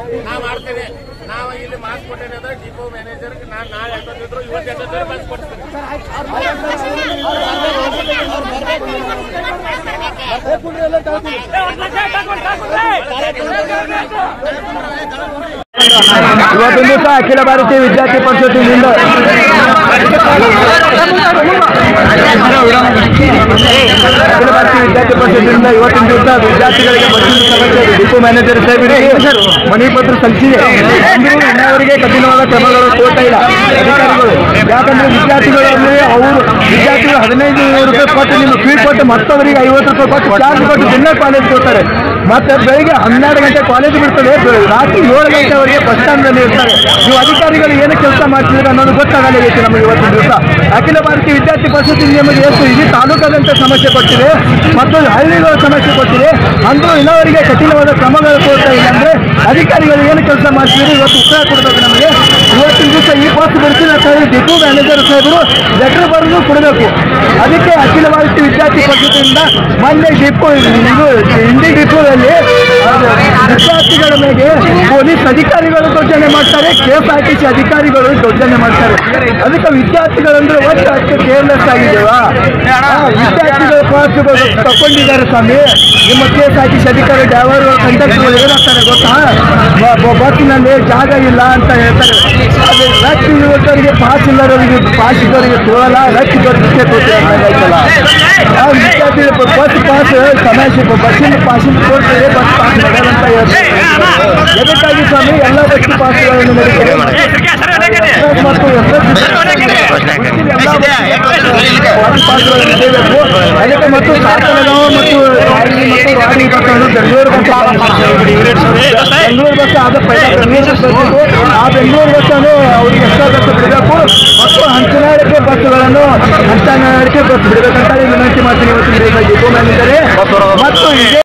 ನಾ ಮಾಡ್ತೇನೆ ನಾವು ಇಲ್ಲಿ ಮಾಸ್ ಕೊಟ್ಟೇನೆ ಅಂದ್ರೆ ಡಿಪೋ ಮ್ಯಾನೇಜರ್ ನಾನು ನಾಳೆ ಎಷ್ಟೊತ್ತಿದ್ರು ಇವತ್ತು ಎಷ್ಟೊತ್ತಿದ್ರು ಬಸ್ ಕೊಡ್ತೀನಿ ಇವತ್ತಿನ ದಿವಸ ಅಖಿಲ ಭಾರತೀಯ ವಿದ್ಯಾರ್ಥಿ ಪರಿಷತ್ತಿನಿಂದ ಅಖಿಲ ಭಾರತೀಯ ವಿದ್ಯಾರ್ಥಿ ಪರಿಷತ್ತಿನಿಂದ ಇವತ್ತಿನ ದಿವಸ ವಿದ್ಯಾರ್ಥಿಗಳಿಗೆ ಬಸ್ಸಿನ ಸಮಸ್ಯೆ ಇದೆ. ಡಿಪೋ ಮ್ಯಾನೇಜರ್ ಸಾಹೇಬರಿಗೆ ಮನವಿ ಪತ್ರ ಸಲ್ಲಿಸಿದೆ ಅಂದ್ರೂ ಇನ್ನವರಿಗೆ ಕಠಿಣವಾದ ಕ್ರಮಗಳು ತೋರ್ತಾ ಇಲ್ಲ ಅಧಿಕಾರಿಗಳು ಯಾಕಂದ್ರೆ ವಿದ್ಯಾರ್ಥಿಗಳಲ್ಲಿ ಅವರು ವಿದ್ಯಾರ್ಥಿಗಳು ಹದಿನೈದು ನೂರು ರೂಪಾಯಿ ಕೊಟ್ಟು ನಿಮ್ಮ ಫೀ ಕೊಟ್ಟು ಮತ್ತವರಿಗೆ ಐವತ್ತು ರೂಪಾಯಿ ಕೊಟ್ಟು ಚಾರ್ಜ್ ಕೊಟ್ಟು ದಿನ ಕಾಲೇಜ್ ಕೊಡ್ತಾರೆ ಮತ್ತೆ ಬೆಳಿಗ್ಗೆ ಹನ್ನೆರಡು ಗಂಟೆ ಕಾಲೇಜ್ ಬಿಡ್ತದೆ ಬೆ- ರಾತ್ರಿ ಏಳು ಗಂಟೆವರೆಗೆ ಬಸ್ ಸ್ಟ್ಯಾಂಡ್ನಲ್ಲಿ ಇರ್ತಾರೆ ನೀವು ಅಧಿಕಾರಿಗಳು ಏನು ಕೆಲಸ ಮಾಡ್ತಿದ್ರೆ ಅನ್ನೋದು ಗೊತ್ತಾಗಲೇಬೇಕು ನಮಗೆ ಇವತ್ತಿನ ದಿವಸ ಅಖಿಲ ಭಾರತೀಯ ವಿದ್ಯಾರ್ಥಿ ಪರಿಷತ್ತು ನಿಮಗೆ ಎಷ್ಟು ಇಡೀ ತಾಲೂಕಾದಂತೆ ಸಮಸ್ಯೆ ಕೊಟ್ಟಿದೆ ಮತ್ತು ಹಳ್ಳಿಗಳ ಸಮಸ್ಯೆ ಕೊಟ್ಟಿದೆ ಅಂದ್ರೂ ಇನ್ನವರಿಗೆ ಕಠಿಣವಾದ ಕ್ರಮಗಳು ಕೊಡ್ತಾ ಇಲ್ಲ ಅಂದ್ರೆ ಅಧಿಕಾರಿಗಳು ಏನು ಕೆಲಸ ಮಾಡ್ತಿದ್ರೆ ಇವತ್ತು ಉತ್ತರ ಕೊಡಬೇಕು ನಮಗೆ ಇವತ್ತಿನ ದಿವಸ ಈ ಬಸ್ ಬಿಡ್ತೀನಿ ಅಂತ ಹೇಳಿ ಡಿಪೋ ಮ್ಯಾನೇಜರ್ ಸಾಹೇಬರು ಲೆಟರ್ ಬರೆದು ಕೊಡಬೇಕು ಅದಕ್ಕೆ ಅಖಿಲ ಭಾರತೀಯ ವಿದ್ಯಾರ್ಥಿ ಪರಿಷತ್ತಿನಿಂದ ಮೊನ್ನೆ ಡಿಪೋ ಇದು ಇಂಡಿ ಡಿಪೋದಲ್ಲಿ ಅದು ವಿದ್ಯಾರ್ಥಿಗಳ ಮೇಲೆ ಪೊಲೀಸ್ ಅಧಿಕಾರಿಗಳು ದೌರ್ಜನ್ಯ ಮಾಡ್ತಾರೆ K S R T C ಅಧಿಕಾರಿಗಳು ದೌರ್ಜನ್ಯ ಮಾಡ್ತಾರೆ ಅದಕ್ಕೆ ವಿದ್ಯಾರ್ಥಿಗಳಂದ್ರೆ ಒಟ್ಟು ಅಷ್ಟು ಕೇರ್ಲೆಸ್ ಆಗಿದ್ದೇವಾ ಆ, ವಿದ್ಯಾರ್ಥಿಗಳ ಪಾಸ್ಗಳು ತಕೊಂಡಿದ್ದಾರೆ ಸ್ವಾಮಿ ನಿಮ್ಮ K S R T C ಅಧಿಕಾರಿ ಡ್ರೈವರ್ ಕಂಡಕ್ಟರ್ ಏನಾಗ್ತಾರೆ ಗೊತ್ತಾ ಬ- ಬ- ಬಸ್ಸಿನಲ್ಲಿ ಜಾಗ ಇಲ್ಲ ಅಂತ ಹೇಳ್ತಾರೆ ಅದು ರಚ್ ಇರುವವರಿಗೆ ಪಾಸ್ ಇಲ್ಲದವರಿಗೆ ಪಾಸ್ ಇದ್ದವರಿಗೆ ತೋರಲ್ಲ ರಚ್ ಇದ್ದವರಿಗೆ ತೋರಿಸಲ್ಲ ಆ ವಿದ್ಯಾರ್ಥಿ ಬಸ್ ಪಾಸ್ ಸಮಸ್ಯೆ ಬಸ್ಸಿನ ಪಾಸಿನ ಕೊಡ್ತಾರೆ ಬಸ್ ಪಾಸ್ ಮಾಡಲ್ಲ ಅಂತ ಹೇಳ್ತಾರೆ ಎದಕ್ಕಾಗಿ ಸ್ವಾಮಿ ಎಲ್ಲ ಬಸ್ ಪಾಸ್ಗಳನ್ನು ನಡೀತಾರೆ ಮತ್ತು ಅದಕ್ಕೆ ಮತ್ತು ಸಾಕಲಗಾಂವ ಮತ್ತು ರಾಯಲಿ ಮತ್ತು ರಾಣಿ ಬಸ್ಸನ್ನು ಬೆಂಗಳೂರು ಬಸ್ ಬೆಂಗಳೂರು ಬಸ್ ಆದ ಪೈಲ ಬೆಂಗಳೂರು ಬಸ್ ಬಂದಿದ್ದು, ಆ ಬೆಂಗಳೂರು ಬಸ್ಸನ್ನು ಅವರಿಗೆ ಎಕ್ಸ್ಟ್ರಾ ಬಸ್ ಬಿಡಬೇಕು ಮತ್ತು ಹಂಚನಾಳಿಕೆ ಬಸ್ಗಳನ್ನು ಹಂಚನಾಳಿಕೆ ಬಸ್ ಬಿಡಬೇಕಂತ ವಿನಂತಿ ಮಾಡ್ತೀನಿ ಇವತ್ತಿನ ದಿವಸ ಡಿಪೋ ಮ್ಯಾನೇಜರೇ ಮತ್ತು ಇದೇ